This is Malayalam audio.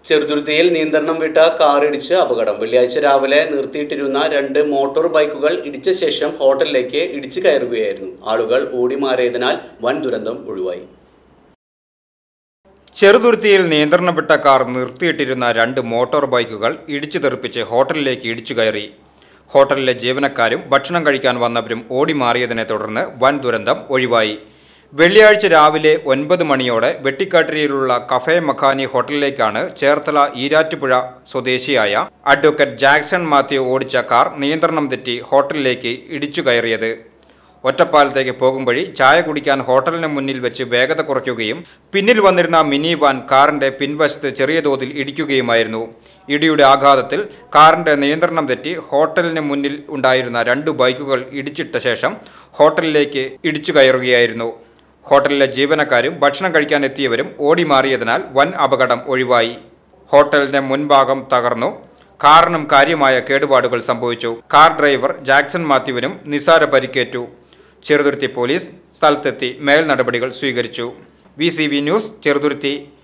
ചെറുതുരുത്തിയിൽ നിയന്ത്രണം വിട്ട കാർ ഇടിച്ച് അപകടം വെള്ളിയാഴ്ച രാവിലെ നിർത്തിയിട്ടിരുന്ന രണ്ട് മോട്ടോർ ബൈക്കുകൾ ഇടിച്ച ശേഷം ഹോട്ടലിലേക്ക് ഇടിച്ചു കയറുകയായിരുന്നു ആളുകൾ ഓടിമാറിയതിനാൽ വൻ ദുരന്തം ഒഴിവായി ചെറുതുരുത്തിയിൽ നിയന്ത്രണം വിട്ട കാർ നിർത്തിയിട്ടിരുന്ന രണ്ട് മോട്ടോർ ബൈക്കുകൾ ഇടിച്ചു തെറിപ്പിച്ച് ഹോട്ടലിലേക്ക് ഇടിച്ചു കയറി ഹോട്ടലിലെ ജീവനക്കാരും ഭക്ഷണം കഴിക്കാൻ വന്നവരും ഓടി മാറിയതിനെ തുടർന്ന് വൻ ദുരന്തം ഒഴിവായി വെള്ളിയാഴ്ച രാവിലെ ഒൻപത് മണിയോടെ വെട്ടിക്കാട്ടിരിയിലുള്ള കഫേ മഖാനി ഹോട്ടലിലേക്കാണ് ചേർത്തല ഈരാറ്റുപുഴ സ്വദേശിയായ അഡ്വക്കേറ്റ് ജാക്സൺ മാത്യു ഓടിച്ച കാർ നിയന്ത്രണം തെറ്റി ഹോട്ടലിലേക്ക് ഇടിച്ചു കയറിയത് ഒറ്റപ്പാലത്തേക്ക് പോകും വഴി ചായ കുടിക്കാൻ ഹോട്ടലിന് മുന്നിൽ വെച്ച് വേഗത കുറയ്ക്കുകയും പിന്നിൽ വന്നിരുന്ന മിനി വാൻ കാറിന്റെ പിൻവശത്ത് ചെറിയ തോതിൽ ഇടിക്കുകയുമായിരുന്നു ഇടിയുടെ ആഘാതത്തിൽ കാറിന്റെ നിയന്ത്രണം തെറ്റി ഹോട്ടലിന് മുന്നിൽ ഉണ്ടായിരുന്ന രണ്ട് ബൈക്കുകൾ ഇടിച്ചിട്ട ശേഷം ഹോട്ടലിലേക്ക് ഇടിച്ചു കയറുകയായിരുന്നു ഹോട്ടലിലെ ജീവനക്കാരും ഭക്ഷണം കഴിക്കാൻ എത്തിയവരും ഓടി മാറിയതിനാൽ വൻ അപകടം ഒഴിവായി ഹോട്ടലിന്റെ മുൻഭാഗം തകർന്നു കാറിനും കാര്യമായ കേടുപാടുകൾ സംഭവിച്ചു കാർ ഡ്രൈവർ ജാക്സൺ മാത്യുവിനും നിസാര പരിക്കേറ്റു ചെറുതുരുത്തി പോലീസ് സ്ഥലത്തെത്തി മേൽ നടപടികൾ സ്വീകരിച്ചു വി ന്യൂസ് ചെറുതുരുത്തി